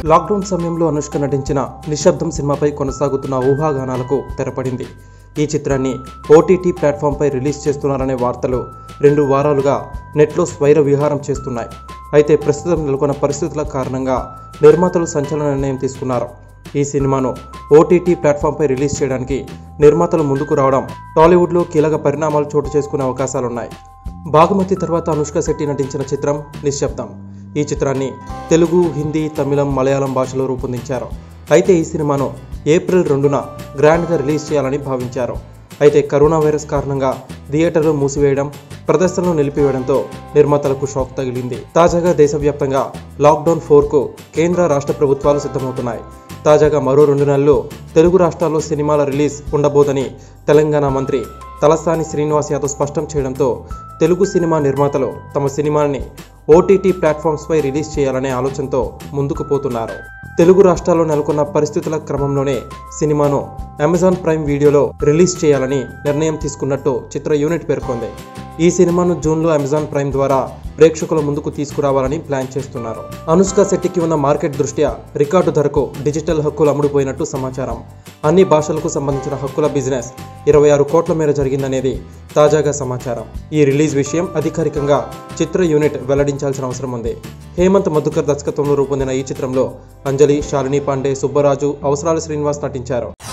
lockdown సమయంలో అనుష్క నటించిన నిశ్శబ్దం సినిమాపై కొనసాగుతున్న ఊహాగానాలకు తెరపడింది ఈ చిత్రాన్ని ఓటీటీ ప్లాట్ఫామ్పై రిలీజ్ చేస్తున్నారనే వార్తలు రెండు వారాలుగా నెట్లో స్వైర విహారం చేస్తున్నాయి అయితే ప్రస్తుతం నెలకొన్న పరిస్థితుల కారణంగా నిర్మాతలు సంచలన నిర్ణయం తీసుకున్నారు ఈ సినిమాను ఓటీటీ ప్లాట్ఫామ్పై రిలీజ్ చేయడానికి నిర్మాతలు ముందుకు రావడం టాలీవుడ్లో కీలక పరిణామాలు చోటు చేసుకునే అవకాశాలున్నాయి బాగుమతి తర్వాత అనుష్క శెట్టి నటించిన చిత్రం నిశ్శబ్దం ఈ చిత్రాన్ని తెలుగు హిందీ తమిళం మలయాళం భాషలో రూపొందించారు అయితే ఈ సినిమాను ఏప్రిల్ రెండున గ్రాండ్గా రిలీజ్ చేయాలని భావించారు అయితే కరోనా వైరస్ కారణంగా థియేటర్లు మూసివేయడం ప్రదర్శనలు నిలిపివేయడంతో నిర్మాతలకు షాక్ తగిలింది తాజాగా దేశవ్యాప్తంగా లాక్డౌన్ ఫోర్కు కేంద్ర రాష్ట్ర ప్రభుత్వాలు సిద్ధమవుతున్నాయి తాజాగా మరో రెండు నెలల్లో తెలుగు రాష్ట్రాల్లో సినిమాల రిలీజ్ ఉండబోదని తెలంగాణ మంత్రి తలసాని శ్రీనివాస్ యాదవ్ స్పష్టం చేయడంతో తెలుగు సినిమా నిర్మాతలు తమ సినిమాని ఓటీటీ ప్లాట్ఫామ్స్పై రిలీజ్ చేయాలనే ఆలోచనతో ముందుకు పోతున్నారు తెలుగు రాష్ట్రాల్లో నెలకొన్న పరిస్థితుల క్రమంలోనే సినిమాను అమెజాన్ ప్రైమ్ వీడియోలో రిలీజ్ చేయాలని నిర్ణయం తీసుకున్నట్టు చిత్ర యూనిట్ పేర్కొంది ఈ సినిమాను జూన్లో అమెజాన్ ప్రైమ్ ద్వారా ప్రేక్షకుల ముందుకు తీసుకురావాలని ప్లాన్ చేస్తున్నారు అనుష్క శెట్టికి ఉన్న మార్కెట్ దృష్ట్యా రికార్డు ధరకు డిజిటల్ హక్కులు అమ్ముడుపోయినట్టు సమాచారం అన్ని భాషలకు సంబంధించిన హక్కుల బిజినెస్ ఇరవై ఆరు కోట్ల మేర జరిగిందనేది తాజాగా సమాచారం ఈ రిలీజ్ విషయం అధికారికంగా చిత్ర యూనిట్ వెల్లడించాల్సిన అవసరం ఉంది హేమంత్ మధుకర్ దర్శకత్వంలో రూపొందిన ఈ చిత్రంలో అంజలి శాలిని పాండే సుబ్బరాజు అవసరాల శ్రీనివాస్ నటించారు